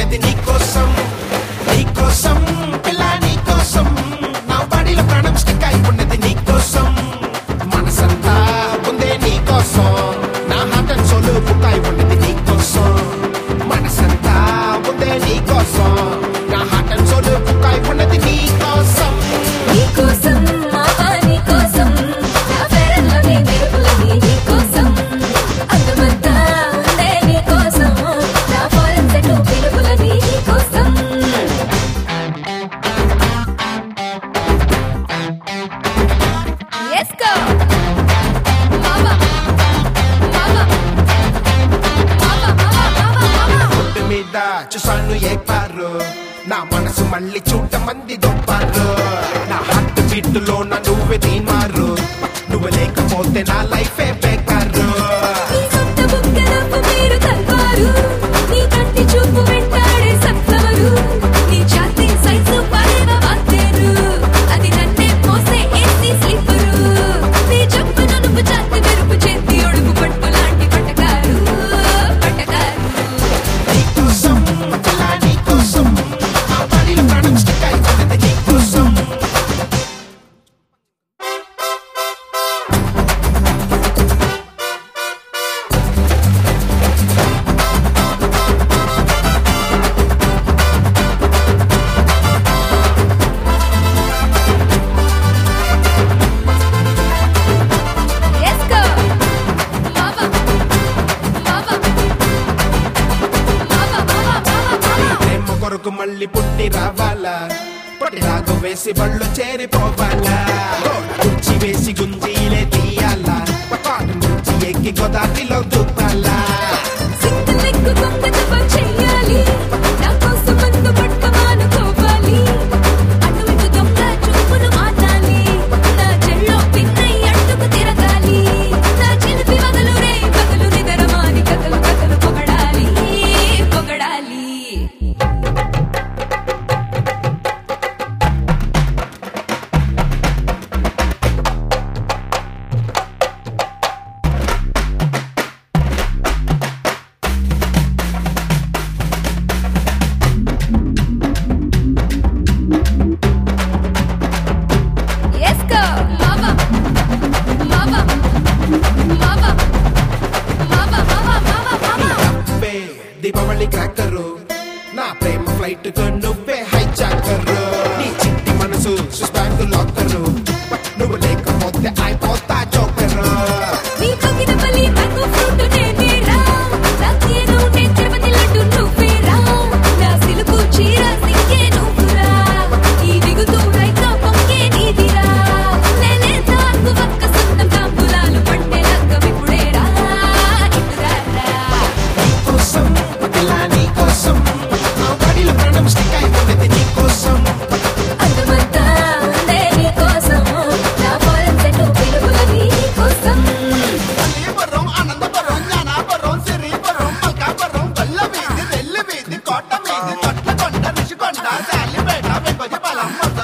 ఉన్నది నీకోసం నీకోసం పిల్ల నీకోసం నా బాడీలో ప్రాణం స్టిక్ అయి ఉన్నది నీకోసం మనసంతా ఉందే నీకోసం నా హార్ట్ అండ్ సోల్ బుక్ అయి ఉన్నది నీకోసం మనసంతా ఉందే నీకోసం నా హార్ట్ అండ్ సోల్ బుక్ అయి ఉన్నది నీకోసం నీకోసం మావా నీకోసం నా పేరలోని మెరుపులని నీకోసం అందమంతా ఉందే నీకోసం నా ఫారెన్ సెట్ పిలుపులని నీకోసం Let's go! Mama! Mama! Mama, mama, mama, mama! Road మీద చూసాను ఏపారు నా మనసు మళ్ళీ చూడ మంది దొప్పారు నా హార్ట్ బీట్ లో నా నువ్వే తీమారు నువ్వు లేకపోతే నా లైఫే బేకారు నీ సొంత బుగ్గనవ్వు మీరు కల్వారు నీ కంటి చూపు వెంటాడే సత్వరు నీ ఛాతీ సైజు పడవ వాతేరు అది నన్నే మోసే ఏసీ స్లీపరు నీ చెప్పున నువ్వు చాతి మెరుపు చేతి ఒడుగు పట్టు లాంటి పట్టకారు పట్టకారు నీకోసం పిల్ల నీకోసం నా బాడీలో ప్రాణం స్టిక్ అయిపోయింది నీకోసం Let's go! Mama! Mama! Mama, mama, mama, mama! ప్రేమ కొరకు మళ్ళీ పుట్టి రావాలా పొట్టిలాగు వేసి బళ్ళు చేరిపోవాలా గోడ కుర్చీ వేసి గుంజీలే తీయాలా కాటు నుంచి ఎక్కి గోదావరిలో దూపాలా సింగిల్ లెగ్ దొంగతనం చెయ్యాలి నా కోసం మందు పట్ట మానుకోవాలి అటు ఇటు దొంగ చూపును మాటాలి నా చెల్లో పిన్నై అడ్డుకు తిరగాలి నా చిలిపి వగలు రే పగలు నిగరమాని కథలు కథలు పొగడాలి పొగడాలి Let's go, mama, mama, mama, mama, mama, mama, mama. తప్పే దీపావళి క్రాకరు నా ప్రేమ ఫ్లైట్ కు నువ్వే హైజాకరు నీ చిట్టి మనసు స్విస్ బ్యాంక్ లాకరు నువ్వు లేకపోతే అయిపోతా జోకరు నీ తగిన పల్లి మ్యాంగో ఫ్రూట్ నేనేరా నా తీయగా ఉండే తిరుపతి లడ్డు నువ్వేరా నా సిలుకు చీర సింగే నువ్వురా ఈ దిగుతూ రైక పొంగే నీదిరా నేనే తాకు వక్క సొంతం తాంబూలాలు పండే లగ్గం ఇప్పుడేరా ఇప్పుడారా నీకోసం పిల్ల నీకోసం నా బాడీలో ప్రాణం స్టిక్ అయిపోయింది నీకోసం అందమంతా ఉందే నీకోసం నా ఫారెన్ సెట్ పిలుపులని నీకోసం అలీపురం అనంతపురం జ్ఞానాపురం సిరిపురం మల్కాపురం గొల్ల వీధి రెల్లి వీధి కోట వీధి కొట్ల కొండ రిషికొండ శాలిపేట వెంకొజ బలం